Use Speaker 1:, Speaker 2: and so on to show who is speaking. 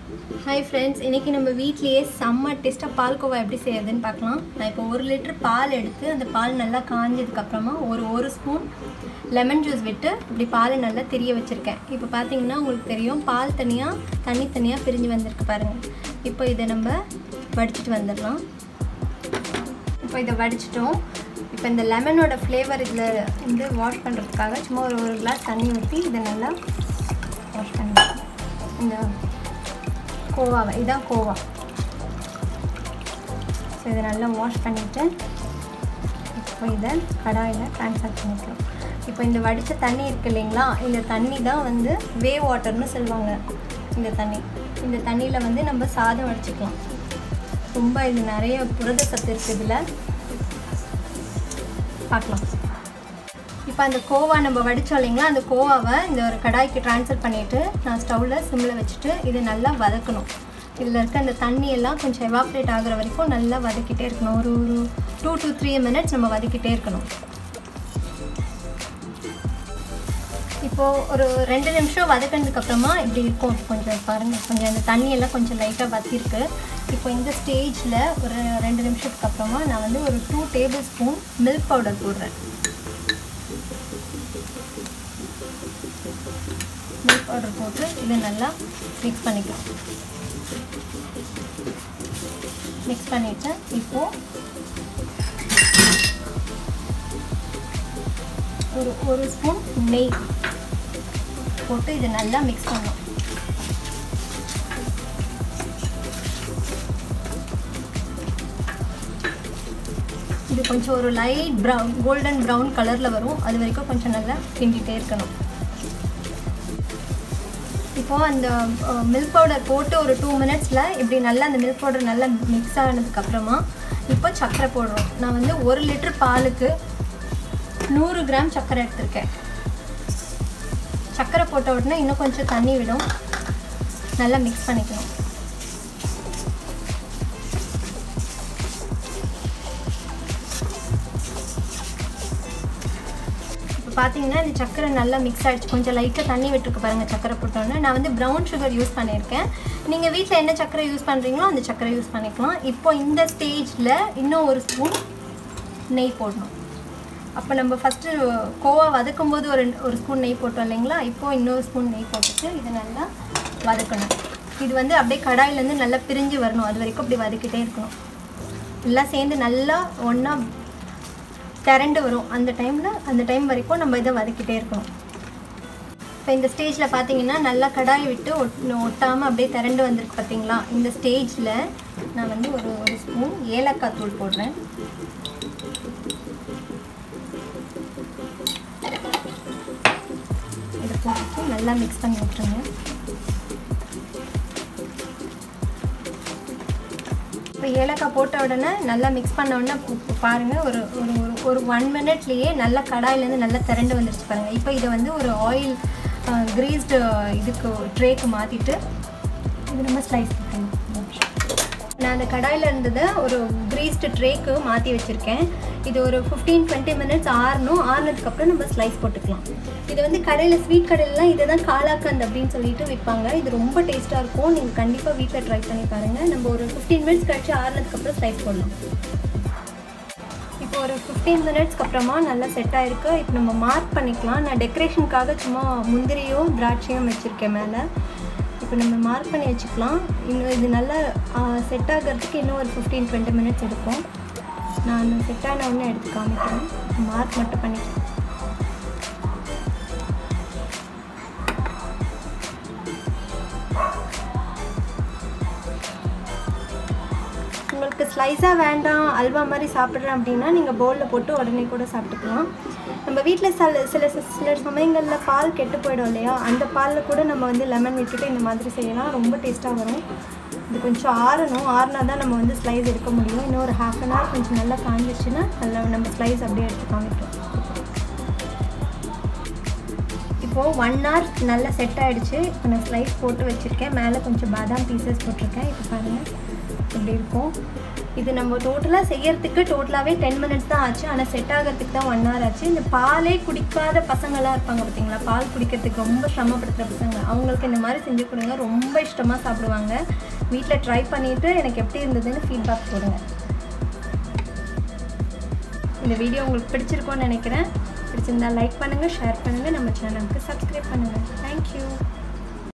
Speaker 1: hi friends இன்றைக்கி நம்ம வீட்லேயே செம்ம டேஸ்ட்டாக பால்கோவா எப்படி செய்யறதுன்னு பார்க்கலாம் நான் இப்போ ஒரு லிட்டர் பால் எடுத்து அந்த பால் நல்லா காஞ்சதுக்கப்புறமா ஒரு ஒரு ஸ்பூன் லெமன் ஜூஸ் விட்டு இப்படி பாலை நல்லா திரிய வச்சுருக்கேன் இப்போ பார்த்தீங்கன்னா உங்களுக்கு தெரியும் பால் தனியாக தண்ணி தனியாக பிரிஞ்சு வந்திருக்கு பாருங்கள் இப்போ இதை நம்ம வடிச்சிட்டு வந்துடலாம் இப்போ இதை வடிச்சிட்டோம் இப்போ இந்த லெமனோட ஃப்ளேவர் இதில் வந்து வாஷ் பண்ணுறதுக்காக சும்மா ஒரு ஒரு கிளாஸ் தண்ணி ஊற்றி இதை நல்லா வாஷ் பண்ணி இந்த கோவாவை இதான் கோவா ஸோ இதை நல்லா வாஷ் பண்ணிவிட்டு இப்போ இதை கடாயில் ட்ரான்ஸ்ஃபர் பண்ணிக்கலாம் இப்போ இந்த வடித்த தண்ணி இருக்கு இல்லைங்களா இந்த தண்ணி தான் வந்து வே வாட்டர்னு சொல்லுவாங்க இந்த தண்ணி இந்த தண்ணியில் வந்து நம்ம சாதம் வடிச்சுக்கலாம் ரொம்ப இது நிறைய புரத சத்து இருக்குது இதில் பார்க்கலாம் இப்போ அந்த கோவா நம்ம வடித்தோம் இல்லைங்களா அந்த கோவாவை இந்த ஒரு கடாய்க்கு ட்ரான்ஸ்ஃபர் பண்ணிவிட்டு நான் ஸ்டவ்வில் சிம்மில் வச்சுட்டு இதை நல்லா வதக்கணும் இதில் இருக்க அந்த தண்ணி எல்லாம் கொஞ்சம் எவாப்ரேட் ஆகுற வரைக்கும் நல்லா வதக்கிட்டே இருக்கணும் ஒரு ஒரு டூ டு த்ரீ மினிட்ஸ் நம்ம வதக்கிட்டே இருக்கணும் இப்போது ஒரு ரெண்டு நிமிஷம் வதக்கினதுக்கு அப்புறமா இப்படி இருக்கும் கொஞ்சம் பாருங்கள் கொஞ்சம் அந்த தண்ணியெல்லாம் கொஞ்சம் லைட்டாக வத்திருக்கு இப்போ இந்த ஸ்டேஜில் ஒரு ரெண்டு நிமிஷத்துக்கு அப்புறமா நான் வந்து ஒரு two table spoon milk powder போடுறேன் மில்க் பவுடர் போட்டு இதை நல்லா மிக்ஸ் பண்ணிக்கலாம் மிக்ஸ் பண்ணிவிட்டு இப்போது ஒரு ஒரு ஸ்பூன் நெய் போட்டு இதை நல்லா மிக்ஸ் பண்ணணும் இது கொஞ்சம் ஒரு லைட் ப்ரௌன் கோல்டன் ப்ரௌன் கலரில் வரும் அது வரைக்கும் கொஞ்சம் நல்லா கிண்டிகிட்டே இருக்கணும் இப்போது அந்த மில்க் பவுடர் போட்டு ஒரு டூ மினிட்ஸில் இப்படி நல்லா அந்த மில்க் பவுடர் நல்லா மிக்ஸ் ஆனதுக்கப்புறமா இப்போ சர்க்கரை போடுறோம் நான் வந்து ஒரு லிட்டர் பாலுக்கு நூறு கிராம் சர்க்கரை எடுத்திருக்கேன் சர்க்கரை போட்ட உடனே இன்னும் கொஞ்சம் தண்ணி விடும் நல்லா மிக்ஸ் பண்ணிக்கணும் இப்போ பார்த்தீங்கன்னா இந்த சர்க்கரை நல்லா மிக்ஸ் ஆகிடுச்சு கொஞ்சம் லைட்டாக தண்ணி விட்டுருக்கு பாருங்கள் சர்க்கரை போட்டோன்னே நான் வந்து ப்ரௌன் சுகர் யூஸ் பண்ணியிருக்கேன் நீங்கள் வீட்டில் என்ன சர்க்கரை யூஸ் பண்ணுறீங்களோ அந்த சர்க்கரை யூஸ் பண்ணிக்கலாம் இப்போ இந்த ஸ்டேஜில் இன்னும் ஒரு ஸ்பூன் நெய் போடணும் அப்போ நம்ம ஃபஸ்ட்டு கோவா வதக்கும் போது ஒரு ஒரு ஸ்பூன் நெய் போட்டோம் இல்லைங்களா இப்போது இன்னொரு ஸ்பூன் நெய் போட்டுட்டு இதை நல்லா வதக்கணும் இது வந்து அப்படியே கடாயிலேருந்து நல்லா பிரிஞ்சு வரணும் அது வரைக்கும் அப்படி வதக்கிட்டே இருக்கணும் எல்லாம் சேர்ந்து நல்லா ஒன்றா திரண்டு வரும் அந்த டைமில் அந்த டைம் வரைக்கும் நம்ம இதை வதக்கிட்டே இருக்கணும் இப்போ இந்த ஸ்டேஜில் பார்த்தீங்கன்னா நல்லா கடாயை விட்டு ஒட் ஒட்டாமல் அப்படியே திரண்டு வந்திருக்கு பார்த்தீங்களா இந்த ஸ்டேஜில் நான் வந்து ஒரு ஒரு ஸ்பூன் ஏலக்காய் தூள் போடுறேன் இதை போட்டு நல்லா மிக்ஸ் பண்ணி விட்டுருங்க இப்போ ஏலக்காய் போட்ட உடனே நல்லா மிக்ஸ் பண்ண உடனே பாருங்கள் ஒரு ஒரு ஒரு ஒரு ஒன் மினிட்லேயே நல்லா கடாயிலேருந்து நல்லா திரண்டு வந்துருச்சு பாருங்கள் இப்போ இதை வந்து ஒரு ஆயில் க்ரீஸ்டு இதுக்கு ட்ரேக்கு மாற்றிட்டு இது நம்ம ஸ்லைஸ் பண்ணணும் நான் அந்த கடாயில் இருந்ததை ஒரு க்ரீஸ்டு ட்ரேக்கு மாற்றி வச்சுருக்கேன் இது ஒரு ஃபிஃப்டீன் டுவெண்ட்டி மினிட்ஸ் ஆறணும் ஆறுனதுக்கப்புறம் நம்ம ஸ்லைஸ் போட்டுக்கலாம் இது வந்து கடையில் ஸ்வீட் கடையிலலாம் இதை தான் காலாக்கந்த் அப்படின்னு சொல்லிட்டு விற்பாங்க இது ரொம்ப டேஸ்ட்டாக இருக்கும் நீங்கள் கண்டிப்பாக வீட்டில் ட்ரை பண்ணி பாருங்கள் நம்ம ஒரு ஃபிஃப்டீன் மினிட்ஸ் கழிச்சு ஆறுனதுக்கப்புறம் ஸ்லைஸ் போடலாம் இப்போ ஒரு ஃபிஃப்டீன் மினிட்ஸ்க்கு அப்புறமா நல்லா செட் ஆகிருக்கு இப்போ நம்ம மார்க் பண்ணிக்கலாம் நான் டெக்கரேஷனுக்காக சும்மா முந்திரியும் திராட்சையும் வச்சுருக்கேன் மேலே இப்போ நம்ம மார்க் பண்ணி வச்சுக்கலாம் இன்னும் இது நல்லா செட் ஆகிறதுக்கு இன்னும் ஒரு ஃபிஃப்டீன் டுவெண்ட்டி மினிட்ஸ் எடுக்கும் நான் செட் ஆன உடனே எடுத்து காமிக்கிறேன் மார்க் மட்டும் பண்ணிக்கிறேன் உங்களுக்கு ஸ்லைஸாக வேண்டாம் அல்வா மாதிரி சாப்பிட்றேன் அப்படின்னா நீங்கள் பவுலில் போட்டு உடனே கூட சாப்பிட்டுக்கலாம் நம்ம வீட்டில் சில சில சில சமயங்களில் பால் கெட்டு போயிடும் இல்லையா அந்த பாலில் கூட நம்ம வந்து லெமன் விட்டுட்டு இந்த மாதிரி செய்யலாம் ரொம்ப டேஸ்ட்டாக வரும் இது கொஞ்சம் ஆறணும் ஆறுனா தான் நம்ம வந்து ஸ்லைஸ் எடுக்க முடியும் இன்னும் ஒரு ஹாஃப் அன் ஹவர் கொஞ்சம் நல்லா காஞ்சிச்சுன்னா நல்லா நம்ம ஸ்லைஸ் அப்படியே எடுத்து காமிக்கும் இப்போ இப்போது ஒன் ஹவர் நல்லா செட் ஆகிடுச்சு இப்போ நான் ஸ்லைஸ் போட்டு வச்சுருக்கேன் மேலே கொஞ்சம் பாதாம் பீசஸ் போட்டிருக்கேன் இப்போ பாருங்கள் இப்படி இருக்கும் இது நம்ம டோட்டலாக செய்யறதுக்கு டோட்டலாகவே டென் மினிட்ஸ் தான் ஆச்சு ஆனால் செட் ஆகிறதுக்கு தான் ஒன் ஹவர் ஆச்சு இந்த பாலே குடிக்காத பசங்களாம் இருப்பாங்க பார்த்தீங்களா பால் குடிக்கிறதுக்கு ரொம்ப சிரமப்படுத்துகிற பசங்க அவங்களுக்கு இந்த மாதிரி செஞ்சு கொடுங்க ரொம்ப இஷ்டமாக சாப்பிடுவாங்க வீட்டில் ட்ரை பண்ணிவிட்டு எனக்கு எப்படி இருந்ததுன்னு ஃபீட்பேக் போடுங்க இந்த வீடியோ உங்களுக்கு பிடிச்சிருக்கோன்னு நினைக்கிறேன் பிடிச்சிருந்தா லைக் பண்ணுங்கள் ஷேர் பண்ணுங்கள் நம்ம சேனலுக்கு சப்ஸ்கிரைப் பண்ணுங்கள் தேங்க்யூ